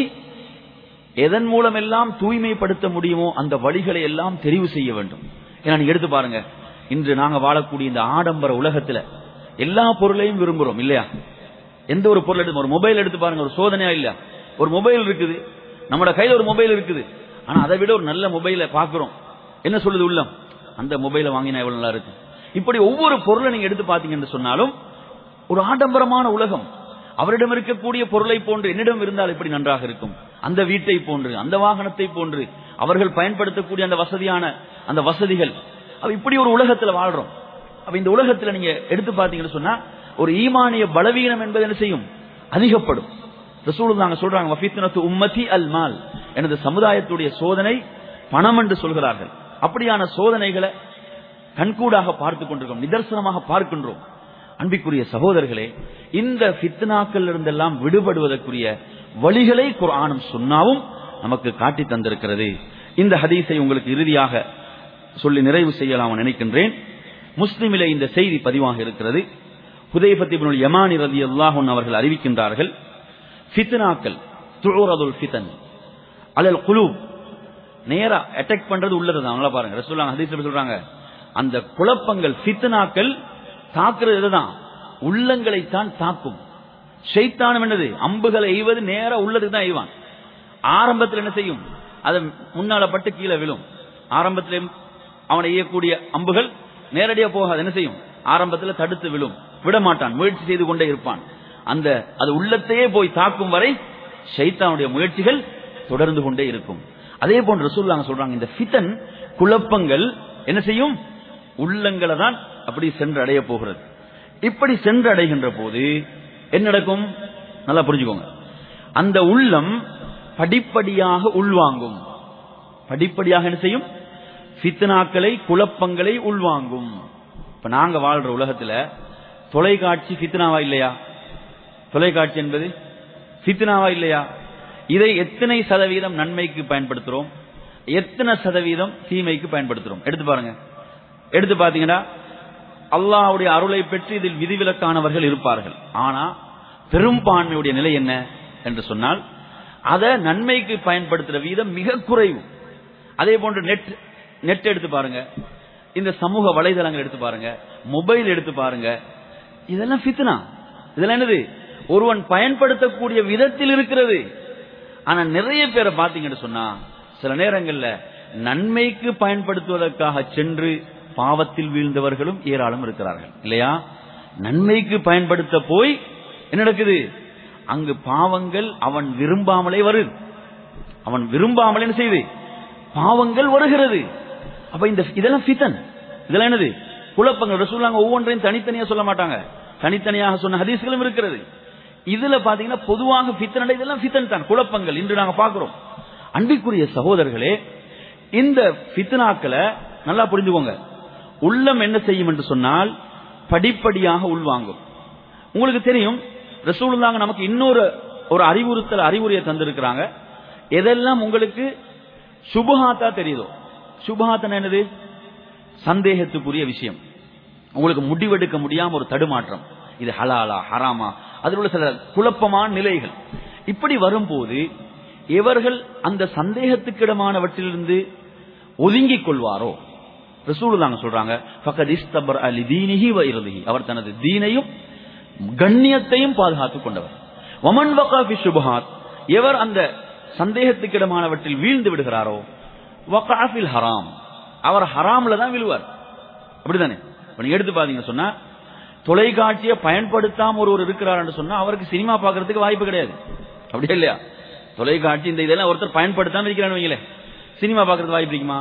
எதன் மூலம் எல்லாம் தூய்மைப்படுத்த முடியுமோ அந்த வழிகளை எல்லாம் தெரிவு செய்ய வேண்டும் ஏன்னா நீங்க எடுத்து பாருங்க இன்று நாங்க வாழக்கூடிய இந்த ஆடம்பர உலகத்துல எல்லா பொருளையும் விரும்புறோம் இல்லையா எந்த ஒரு பொருள் எடுத்து ஒரு மொபைல் எடுத்து பாருங்க ஒரு சோதனையா இல்ல ஒரு மொபைல் இருக்குது நம்மளோட கையில ஒரு மொபைல் இருக்குது ஆனா அதை விட ஒரு நல்ல மொபைலை பாக்குறோம் என்ன சொல்லுது உள்ளம் அந்த மொபைலை வாங்கினா எவ்வளவு நல்லா இருக்கு இப்படி ஒவ்வொரு பொருளை நீங்க எடுத்து பாத்தீங்கன்னு சொன்னாலும் ஒரு ஆடம்பரமான உலகம் அவரிடம் இருக்கக்கூடிய பொருளை போன்று என்னிடம் இருந்தால் எப்படி நன்றாக இருக்கும் அந்த வீட்டை போன்று அந்த வாகனத்தை போன்று அவர்கள் பயன்படுத்தக்கூடிய அந்த வசதியான அந்த வசதிகள் அப்ப இப்படி ஒரு உலகத்துல வாழ்றோம் அப்ப இந்த உலகத்துல நீங்க எடுத்து பாத்தீங்கன்னு சொன்னா ஒரு ஈமானிய பலவீனம் என்பது என்ன செய்யும் அதிகப்படும் ரசூலுல்லாஹ் சொல்றாங்க வஃபித்னத்து உம்மதி அல் மால் எனது சமுதாயத்துடைய சோதனை பணம் என்று சொல்கிறார்கள் அப்படியான சோதனைகளை கண்கூடாக பார்த்துக் கொண்டிருக்கோம் நிதர்சனமாக பார்க்கின்றோம் அன்பிற்குரிய சகோதரர்களே இந்த ஃபித்னாக்கள் இருந்தெல்லாம் விடுபடுவதற்குரிய வழிகளை குர்ஆனும் சுன்னாவும் நமக்கு காட்டி தந்திருக்கிறது இந்த ஹதீஸை உங்களுக்கு இறுதியாக சொல்லி நிறைவு செய்யலாம் நினைக்கின்றேன் முஸ்லிமிலே இந்த செய்தி பதிவாக இருக்கிறது ஹுதைஃபத் இப்னுல் யமானி ரலியல்லாஹு அன்ஹு அவர்கள் அறிவிக்கின்றார்கள் ஃபித்னாக்கள் துஉரதுல் ஃபிதன் அலல் குலூப் நேரா அட்டாக் பண்றது உள்ளது தான் நல்லா பாருங்க ரசூலுல்லாஹ் ஹதீஸ்ல சொல்றாங்க அந்த குழப்பங்கள் ஃபித்னாக்கள் தாக்குறது இதுதான் உள்ளங்களை தான் தாக்கும் ஷைத்தானம் என்னது அம்புகளை எய்வது நேரா உள்ளதுக்கு தான் எய்வான் ஆரம்பத்தில் என்ன செய்யும் அது முன்னால பட்டு கீழே விழும் ஆரம்பத்தில் அவனை எய்யக்கூடிய அம்புகள் நேரடியா போகாது என்ன செய்யும் ஆரம்பத்தில் தடுத்து விழும் விட மாட்டான் முயற்சி செய்து கொண்டே இருப்பான் அந்த அது உள்ளத்தையே போய் தாக்கும் வரை ஷைத்தானுடைய முயற்சிகள் தொடர்ந்து கொண்டே இருக்கும் அதே போன்று ரசூல்லாங்க சொல்றாங்க இந்த ஃபிதன் குழப்பங்கள் என்ன செய்யும் உள்ளங்களை தான் அப்படி சென்று அடைய போகிறது இப்படி சென்று அடைகின்ற போது என்ன நடக்கும் நல்லா புரிஞ்சுக்கோங்க அந்த உள்ளம் படிப்படியாக உள்வாங்கும் படிப்படியாக என்ன செய்யும் ஃபித்னாக்களை குழப்பங்களை உள்வாங்கும் இப்ப நாங்க வாழ்ற உலகத்துல தொலைக்காட்சி ஃபித்னாவா இல்லையா தொலைக்காட்சி என்பது ஃபித்னாவா இல்லையா இதை எத்தனை சதவீதம் நன்மைக்கு பயன்படுத்துறோம் எத்தனை சதவீதம் தீமைக்கு பயன்படுத்துறோம் எடுத்து பாருங்க எடுத்து பாத்தீங்கன்னா அல்லாஹ்வுடைய அருளை பெற்று இதில் விதிவிலக்கானவர்கள் இருப்பார்கள் ஆனா பெரும்பான்மையுடைய நிலை என்ன என்று சொன்னால் அதை நன்மைக்கு பயன்படுத்துற வீதம் மிக குறைவு அதே போன்று நெட் நெட் எடுத்து பாருங்க இந்த சமூக வலைதளங்கள் எடுத்து பாருங்க மொபைல் எடுத்து பாருங்க இதெல்லாம் ஃபித்னா இதெல்லாம் என்னது ஒருவன் பயன்படுத்தக்கூடிய விதத்தில் இருக்கிறது ஆனா நிறைய பேரை பாத்தீங்கன்னு சொன்னா சில நேரங்கள்ல நன்மைக்கு பயன்படுத்துவதற்காக சென்று பாவத்தில் வீழ்ந்தவர்களும் ஏராளம் இருக்கிறார்கள் இல்லையா நன்மைக்கு பயன்படுத்த போய் என்ன நடக்குது அங்கு பாவங்கள் அவன் விரும்பாமலே வருது அவன் விரும்பாமலே என்ன செய்யுது பாவங்கள் வருகிறது அப்ப இந்த இதெல்லாம் ஃபிதன் இதெல்லாம் என்னது குழப்பங்கள் ரசூலாங்க ஒவ்வொன்றையும் தனித்தனியா சொல்ல மாட்டாங்க தனித்தனியாக சொன்ன ஹதீஸ்களும் இருக்கிறது இதுல பாத்தீங்கன்னா பொதுவாக ஃபித்தன் இதெல்லாம் ஃபித்தன் தான் குழப்பங்கள் இன்று நாங்க பாக்குறோம் அன்பிற்குரிய சகோதரர்களே இந்த ஃபித்னாக்களை நல்லா புரிஞ்சுக்கோங்க உள்ளம் என்ன செய்யும் என்று சொன்னால் படிப்படியாக உள்வாங்கும் உங்களுக்கு தெரியும் ரசூலுல்லாங்க நமக்கு இன்னொரு ஒரு அறிவுறுத்தல் அறிவுரையை தந்திருக்கிறாங்க எதெல்லாம் உங்களுக்கு சுபஹாத்தா தெரியுதோ சுபஹாத்தன் என்னது சந்தேகத்துக்குரிய விஷயம் உங்களுக்கு முடிவெடுக்க முடியாம ஒரு தடுமாற்றம் இது ஹலாலா ஹராமா அதில் உள்ள சில குழப்பமான நிலைகள் இப்படி வரும்போது இவர்கள் அந்த சந்தேகத்துக்கிடமானவற்றிலிருந்து ஒதுங்கிக் கொள்வாரோ ரசூலுல்லாங்க சொல்றாங்க ஃபக்கத் இஸ்தபர் அலி தீனிஹி வ இறுதிஹி அவர் தனது தீனையும் கண்ணியத்தையும் பாதுகாத்துக் கொண்டவர் வமன் வகாஃபி சுபஹாத் எவர் அந்த சந்தேகத்துக்கிடமானவற்றில் வீழ்ந்து விடுகிறாரோ வகாஃபில் ஹராம் அவர் ஹராம்ல தான் விழுவார் அப்படிதானே இப்ப நீங்க எடுத்து பாத்தீங்க சொன்னா தொலைக்காட்சியை பயன்படுத்தாம ஒருவர் இருக்கிறார் சொன்னா அவருக்கு சினிமா பார்க்கறதுக்கு வாய்ப்பு கிடையாது அப்படியே இல்லையா தொலைக்காட்சி இந்த இதெல்லாம் ஒருத்தர் பயன்படுத்தாம இருக்கிறான்னு வைங்களேன் சினிமா பார்க்கறது வாய்ப்பு இருக்குமா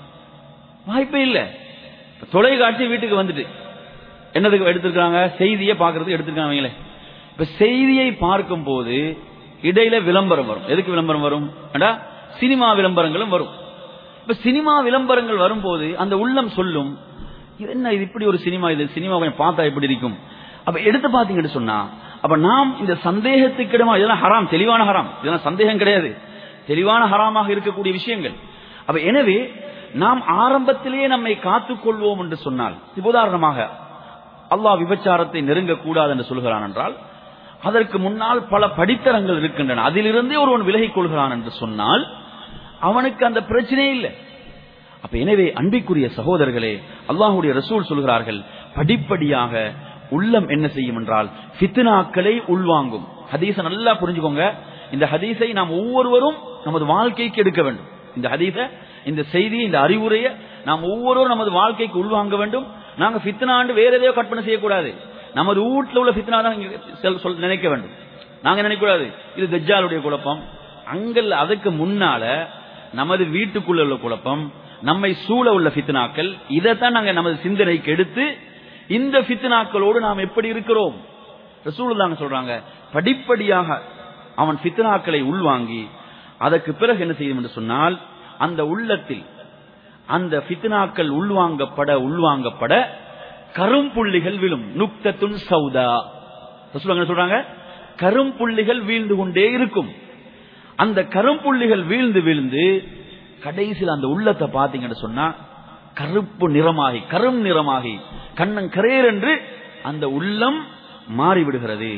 வாய்ப்பே இல்ல தொலைக்காட்சி வீட்டுக்கு வந்துட்டு என்னதுக்கு எடுத்திருக்காங்க செய்தியை பார்க்கறதுக்கு எடுத்திருக்காங்க வைங்களேன் இப்ப செய்தியை பார்க்கும் போது இடையில விளம்பரம் வரும் எதுக்கு விளம்பரம் வரும் சினிமா விளம்பரங்களும் வரும் இப்ப சினிமா விளம்பரங்கள் வரும்போது அந்த உள்ளம் சொல்லும் இது என்ன இது இப்படி ஒரு சினிமா இது சினிமா கொஞ்சம் பார்த்தா எப்படி இருக்கும் அப்ப எடுத்து பாத்தீங்கன்னு சொன்னா அப்ப நாம் இந்த சந்தேகத்துக்கிடமா இதெல்லாம் ஹராம் தெளிவான ஹராம் இதெல்லாம் சந்தேகம் கிடையாது தெளிவான ஹராமாக இருக்கக்கூடிய விஷயங்கள் அப்ப எனவே நாம் ஆரம்பத்திலேயே நம்மை காத்துக் கொள்வோம் என்று சொன்னால் இப்ப உதாரணமாக அல்லாஹ் விபச்சாரத்தை நெருங்கக்கூடாது என்று சொல்கிறான் என்றால் அதற்கு முன்னால் பல படித்தரங்கள் இருக்கின்றன அதிலிருந்தே ஒருவன் விலகிக் கொள்கிறான் என்று சொன்னால் அவனுக்கு அந்த பிரச்சனையே இல்லை அப்ப எனவே அன்பிற்குரிய சகோதரர்களே அல்லாஹுடைய ரசூல் சொல்கிறார்கள் படிப்படியாக உள்ளம் என்ன செய்யும் என்றால் ஃபித்னாக்களை உள்வாங்கும் ஹதீஸை நல்லா புரிஞ்சுக்கோங்க இந்த ஹதீஸை நாம் ஒவ்வொருவரும் நமது வாழ்க்கைக்கு எடுக்க வேண்டும் இந்த ஹதீஸ இந்த செய்தியை இந்த அறிவுரையை நாம் ஒவ்வொருவரும் நமது வாழ்க்கைக்கு உள்வாங்க வேண்டும் நாங்க ஃபித்னாண்டு வேற எதையோ கற்பனை செய்யக்கூடாது நமது வீட்டில் உள்ள ஃபித்னா தான் சொல் நினைக்க வேண்டும் நாங்க நினைக்கக்கூடாது இது தஜ்ஜாலுடைய குழப்பம் அங்கல்ல அதுக்கு முன்னால நமது வீட்டுக்குள்ள உள்ள குழப்பம் நம்மை சூழ உள்ள ஃபித்னாக்கள் இதைத்தான் நாங்க நமது சிந்தனைக்கு எடுத்து இந்த ஃபித்னாக்களோடு நாம் எப்படி இருக்கிறோம் ரசூலுல்லாஹ் சொல்றாங்க படிப்படியாக அவன் ஃபித்னாக்களை உள்வாங்கி அதற்கு பிறகு என்ன செய்யும் என்று சொன்னால் அந்த உள்ளத்தில் அந்த ஃபித்னாக்கள் உள்வாங்கப்பட உள்வாங்கப்பட கரும்புள்ளிகள் விழும் நுக்தத்துன் சௌதா ரசூலுல்லாஹ் என்ன சொல்றாங்க கரும்புள்ளிகள் வீழ்ந்து கொண்டே இருக்கும் அந்த கரும்புள்ளிகள் வீழ்ந்து வீழ்ந்து கடைசியில் அந்த உள்ளத்தை பாத்தீங்கன்னு சொன்னா கருப்பு நிறமாகி கரும் நிறமாகி கண்ணன் கரேர் என்று அந்த உள்ளம் மாறிவிடுகிறது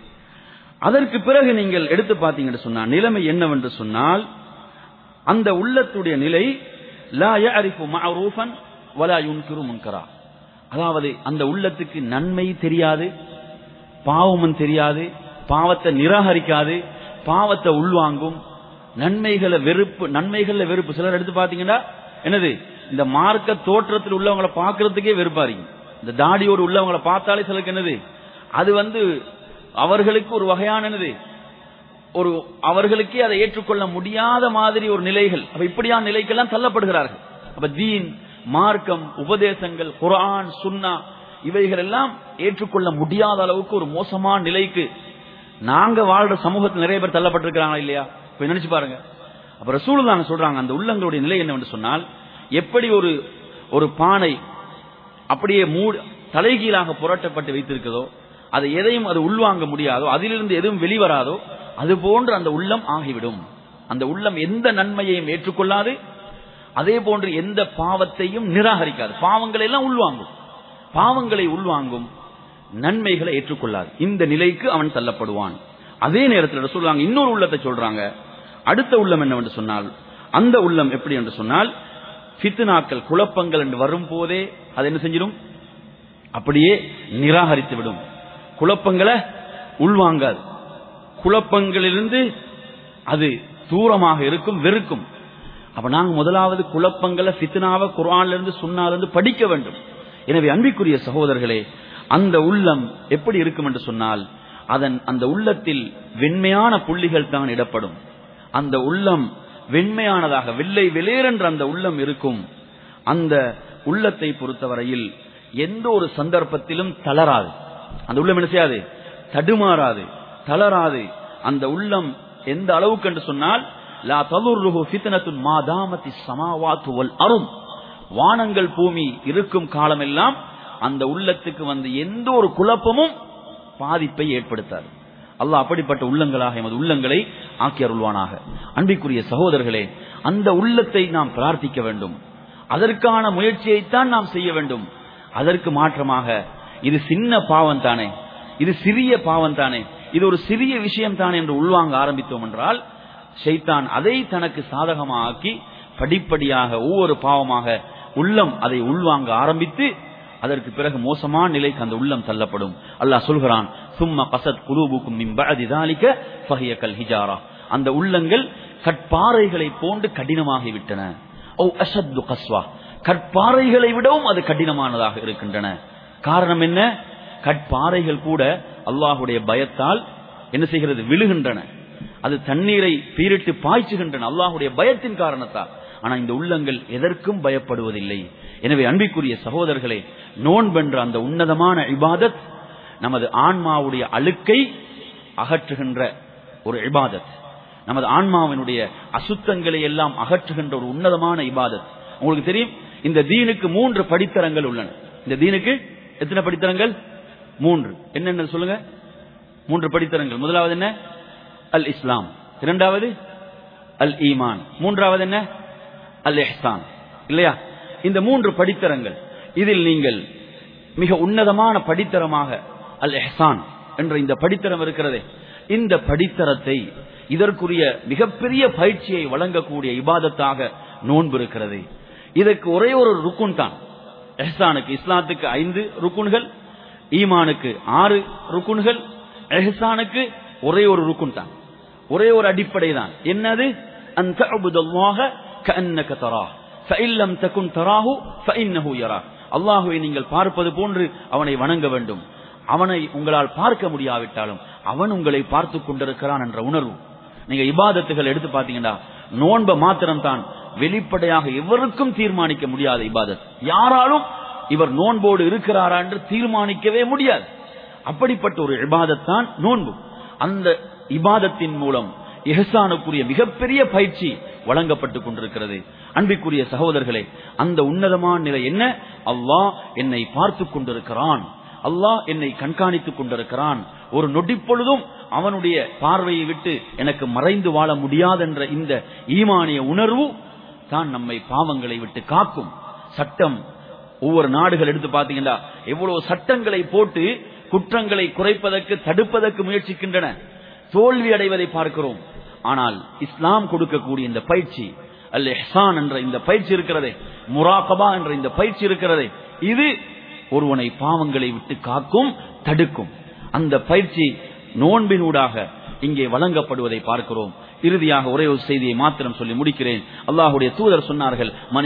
அதற்கு பிறகு நீங்கள் எடுத்து பார்த்தீங்கன்னு சொன்னா நிலைமை என்னவென்று சொன்னால் அந்த உள்ளத்துடைய நிலை லா யஅரிஃபு மஅரூஃபன் வலா யுன்கிரு முன்கரா அதாவது அந்த உள்ளத்துக்கு நன்மை தெரியாது பாவமும் தெரியாது பாவத்தை நிராகரிக்காது பாவத்தை உள்வாங்கும் நன்மைகளை வெறுப்பு நன்மைகள்ல வெறுப்பு சிலர் எடுத்து பாத்தீங்கன்னா என்னது இந்த மார்க்க தோற்றத்தில் உள்ளவங்களை பார்க்கறதுக்கே வெறுப்பாருங்க இந்த தாடியோடு உள்ளவங்களை பார்த்தாலே சிலருக்கு என்னது அது வந்து அவர்களுக்கு ஒரு வகையான என்னது ஒரு அவர்களுக்கே அதை ஏற்றுக்கொள்ள முடியாத மாதிரி ஒரு நிலைகள் அப்ப இப்படியான நிலைக்கெல்லாம் தள்ளப்படுகிறார்கள் அப்ப தீன் மார்க்கம் உபதேசங்கள் குர்ஆன் சுன்னா இவைகள் எல்லாம் ஏற்றுக்கொள்ள முடியாத அளவுக்கு ஒரு மோசமான நிலைக்கு நாங்க வாழ்ற சமூகத்தில் நிறைய பேர் தள்ளப்பட்டிருக்கிறாங்களா இல்லையா இப்ப நினைச்சு பாருங்க அப்ப ரசூல் தாங்க சொல்றாங்க அந்த உள்ளங்களுடைய நிலை என்னவென்று சொன்னால் எப்படி ஒரு ஒரு பானை அப்படியே மூடு தலைகீழாக புரட்டப்பட்டு வைத்திருக்கிறதோ அதை எதையும் அது உள்வாங்க முடியாதோ அதிலிருந்து எதுவும் வெளிவராதோ அது போன்று அந்த உள்ளம் ஆகிவிடும் அந்த உள்ளம் எந்த நன்மையையும் ஏற்றுக்கொள்ளாது அதே போன்று எந்த பாவத்தையும் நிராகரிக்காது பாவங்களை எல்லாம் உள்வாங்கும் பாவங்களை உள்வாங்கும் நன்மைகளை ஏற்றுக்கொள்ளாது இந்த நிலைக்கு அவன் தள்ளப்படுவான் அதே நேரத்தில் சொல்றாங்க இன்னொரு உள்ளத்தை சொல்றாங்க அடுத்த உள்ளம் என்னவென்று சொன்னால் அந்த உள்ளம் எப்படி என்று சொன்னால் ஃபித்னாக்கள் குழப்பங்கள் என்று வரும் போதே அது என்ன செஞ்சிடும் அப்படியே நிராகரித்து விடும் குழப்பங்களை உள்வாங்காது குழப்பங்களிலிருந்து அது தூரமாக இருக்கும் வெறுக்கும் அப்ப நாங்க முதலாவது குழப்பங்களை ஃபித்னாவை குர்ஆன்ல இருந்து சுன்னால இருந்து படிக்க வேண்டும் எனவே அன்பிற்குரிய சகோதரர்களே அந்த உள்ளம் எப்படி இருக்கும் என்று சொன்னால் அதன் அந்த உள்ளத்தில் வெண்மையான புள்ளிகள் தான் இடப்படும் அந்த உள்ளம் வெண்மையானதாக வெள்ளை வெளியேறென்ற அந்த உள்ளம் இருக்கும் அந்த உள்ளத்தை பொறுத்தவரையில் எந்த ஒரு சந்தர்ப்பத்திலும் தளராது அந்த உள்ளம் என்ன செய்யாது தடுமாறாது தளராது அந்த உள்ளம் எந்த அளவுக்கு என்று சொன்னால் லா தலுர்ருஹு ஃபித்னத்துன் மாதாமத்தி சமாவாத்து வல் அரும் வானங்கள் பூமி இருக்கும் காலமெல்லாம் அந்த உள்ளத்துக்கு வந்து எந்த ஒரு குழப்பமும் பாதிப்பை ஏற்படுத்தாது அல்லாஹ் அப்படிப்பட்ட உள்ளங்களாக எமது உள்ளங்களை ஆக்கி அருள்வானாக அன்பிற்குரிய சகோதரர்களே அந்த உள்ளத்தை நாம் பிரார்த்திக்க வேண்டும் அதற்கான முயற்சியைத்தான் நாம் செய்ய வேண்டும் அதற்கு மாற்றமாக இது சின்ன பாவம் தானே இது சிறிய பாவம் தானே இது ஒரு சிறிய விஷயம் தானே என்று உள்வாங்க ஆரம்பித்தோம் என்றால் ஷைத்தான் அதை தனக்கு சாதகமாக ஆக்கி படிப்படியாக ஒவ்வொரு பாவமாக உள்ளம் அதை உள்வாங்க ஆரம்பித்து அதற்கு பிறகு மோசமான நிலைக்கு அந்த உள்ளம் தள்ளப்படும் அல்லாஹ் சொல்கிறான் சும்மா கசத் குலூபுக்கும் மிம்பஅதி தாலிக ஃபஹிய கல் ஹிஜாரா அந்த உள்ளங்கள் கற்பாறைகளை போன்று கடினமாகி விட்டன ஓ அஷத்து கஸ்வா கற்பாறைகளை விடவும் அது கடினமானதாக இருக்கின்றன காரணம் என்ன கற்பாறைகள் கூட அல்லாஹுடைய பயத்தால் என்ன செய்கிறது விழுகின்றன அது தண்ணீரை பீரிட்டு பாய்ச்சுகின்றன அல்லாஹுடைய பயத்தின் காரணத்தால் ஆனா இந்த உள்ளங்கள் எதற்கும் பயப்படுவதில்லை எனவே அன்பிற்குரிய சகோதரர்களே நோன்பென்ற அந்த உன்னதமான இபாதத் நமது ஆன்மாவுடைய அழுக்கை அகற்றுகின்ற ஒரு இபாதத் நமது ஆன்மாவினுடைய அசுத்தங்களை எல்லாம் அகற்றுகின்ற ஒரு உன்னதமான இபாதத் உங்களுக்கு தெரியும் இந்த தீனுக்கு மூன்று படித்தரங்கள் உள்ளன இந்த தீனுக்கு எத்தனை படித்தரங்கள் மூன்று என்னென்ன சொல்லுங்க மூன்று படித்தரங்கள் முதலாவது என்ன அல் இஸ்லாம் இரண்டாவது அல் ஈமான் மூன்றாவது என்ன அல் இஹ்சான் இல்லையா இந்த மூன்று படித்தரங்கள் இதில் நீங்கள் மிக உன்னதமான படித்தரமாக அல் எஹ்சான் என்ற இந்த படித்தரம் இருக்கிறதே இந்த படித்தரத்தை இதற்குரிய மிகப்பெரிய பயிற்சியை வழங்கக்கூடிய இபாதத்தாக நோன்பு இருக்கிறது இதற்கு ஒரே ஒரு ருக்குன் தான் எஹ்சானுக்கு இஸ்லாத்துக்கு ஐந்து ருக்குன்கள் ஈமானுக்கு ஆறு ருக்குன்கள் எஹ்சானுக்கு ஒரே ஒரு ருக்குன் தான் ஒரே ஒரு அடிப்படை தான் என்னது அந்த கஅன்னக தராஹ் ஃபஇன் லம் தகுன் தராஹு ஃபஇன்னஹு யராக் அல்லாஹ்வை நீங்கள் பார்ப்பது போன்று அவனை வணங்க வேண்டும் அவனை உங்களால் பார்க்க முடியாவிட்டாலும் அவன் உங்களை பார்த்து கொண்டிருக்கிறான் என்ற உணர்வு நீங்க இபாதத்துகள் எடுத்து பாத்தீங்கன்னா நோன்ப மாத்திரம் தான் வெளிப்படையாக எவருக்கும் தீர்மானிக்க முடியாத இபாதத் யாராலும் இவர் நோன்போடு இருக்கிறாரா என்று தீர்மானிக்கவே முடியாது அப்படிப்பட்ட ஒரு இபாதத் தான் நோன்பு அந்த இபாதத்தின் மூலம் எஹசானுக்குரிய மிகப்பெரிய பயிற்சி வழங்கப்பட்டுக் கொண்டிருக்கிறது அன்பிற்குரிய சகோதரர்களே அந்த உன்னதமான நிலை என்ன அல்லாஹ் என்னை பார்த்து கொண்டிருக்கிறான் அல்லாஹ் என்னை கண்காணித்துக் கொண்டிருக்கிறான் ஒரு நொடிப்பொழுதும் அவனுடைய பார்வையை விட்டு எனக்கு மறைந்து வாழ முடியாதென்ற இந்த ஈமானிய உணர்வு தான் நம்மை பாவங்களை விட்டு காக்கும் சட்டம் ஒவ்வொரு நாடுகள் எடுத்து பாத்தீங்கன்னா எவ்வளவு சட்டங்களை போட்டு குற்றங்களை குறைப்பதற்கு தடுப்பதற்கு முயற்சிக்கின்றன தோல்வி அடைவதை பார்க்கிறோம் ஆனால் இஸ்லாம் கொடுக்கக்கூடிய இந்த பயிற்சி அல் எஹ்சான் என்ற இந்த பயிற்சி இருக்கிறதே முராகபா என்ற இந்த பயிற்சி இருக்கிறதே இது ஒருவனை பாவங்களை விட்டு காக்கும் தடுக்கும் அந்த பயிற்சி நோன்பினூடாக இங்கே வழங்கப்படுவதை பார்க்கிறோம் இறுதியாக ஒரே ஒரு செய்தியை மாத்திரம் சொல்லி முடிக்கிறேன் அல்லாஹுடைய தூதர் சொன்னார்கள் மனி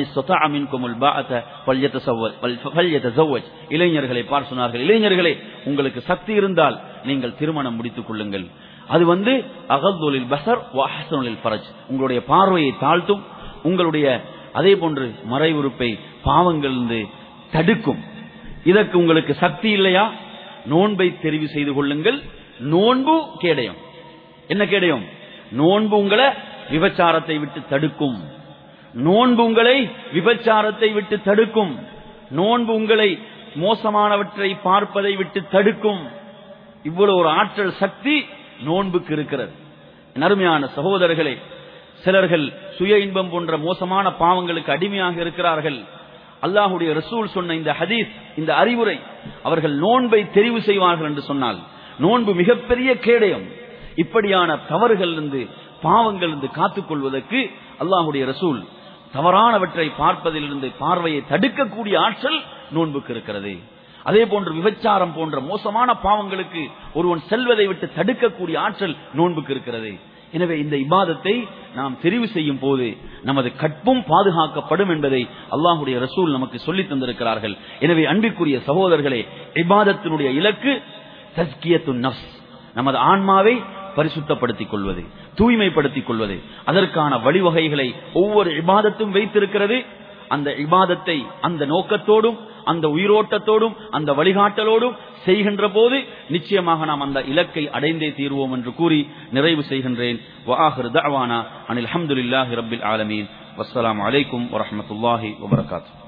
இளைஞர்களை பார் சொன்னார்கள் இளைஞர்களே உங்களுக்கு சக்தி இருந்தால் நீங்கள் திருமணம் முடித்துக் கொள்ளுங்கள் அது வந்து அகல்தொழில் பசர் வாஹசனில் பரஜ் உங்களுடைய பார்வையை தாழ்த்தும் உங்களுடைய அதே போன்று மறைவுறுப்பை பாவங்களிலிருந்து தடுக்கும் இதற்கு உங்களுக்கு சக்தி இல்லையா நோன்பை தெரிவு செய்து கொள்ளுங்கள் நோன்பு கேடயம் என்ன கேடயம் நோன்பு உங்களை விபச்சாரத்தை விட்டு தடுக்கும் நோன்பு உங்களை விபச்சாரத்தை விட்டு தடுக்கும் நோன்பு உங்களை மோசமானவற்றை பார்ப்பதை விட்டு தடுக்கும் இவ்வளவு ஒரு ஆற்றல் சக்தி நோன்புக்கு இருக்கிறது அருமையான சகோதரர்களே சிலர்கள் சுய இன்பம் போன்ற மோசமான பாவங்களுக்கு அடிமையாக இருக்கிறார்கள் அல்லாஹுடைய ரசூல் சொன்ன இந்த ஹதீஸ் இந்த அறிவுரை அவர்கள் நோன்பை தெரிவு செய்வார்கள் என்று சொன்னால் நோன்பு மிகப்பெரிய கேடயம் இப்படியான தவறுகளிலிருந்து பாவங்களிலிருந்து காத்துக் கொள்வதற்கு அல்லாஹுடைய ரசூல் தவறானவற்றை பார்ப்பதிலிருந்து பார்வையை தடுக்கக்கூடிய ஆற்றல் நோன்புக்கு இருக்கிறது அதே போன்று விபச்சாரம் போன்ற மோசமான பாவங்களுக்கு ஒருவன் செல்வதை விட்டு தடுக்கக்கூடிய ஆற்றல் நோன்புக்கு இருக்கிறது எனவே இந்த இபாதத்தை நாம் தெரிவு செய்யும் போது நமது கற்பும் பாதுகாக்கப்படும் என்பதை அல்லாஹுடைய ரசூல் நமக்கு சொல்லி தந்திருக்கிறார்கள் எனவே அன்பிற்குரிய சகோதரர்களே இபாதத்தினுடைய இலக்கு தஸ்கியத்து நப்ஸ் நமது ஆன்மாவை பரிசுத்தப்படுத்திக் கொள்வது தூய்மைப்படுத்திக் கொள்வது அதற்கான வழிவகைகளை ஒவ்வொரு இபாதத்தும் வைத்திருக்கிறது அந்த இபாதத்தை அந்த நோக்கத்தோடும் அந்த உயிரோட்டத்தோடும் அந்த வழிகாட்டலோடும் செய்கின்ற போது நிச்சயமாக நாம் அந்த இலக்கை அடைந்தே தீர்வோம் என்று கூறி நிறைவு செய்கின்றேன் வாஹர் தவானா அனில் அஹமதுல்லாஹி ரபில் ஆலமீன் வஸ்ஸலாம் அலைக்கும் வரமத்துல்லாஹி வபரகாத்து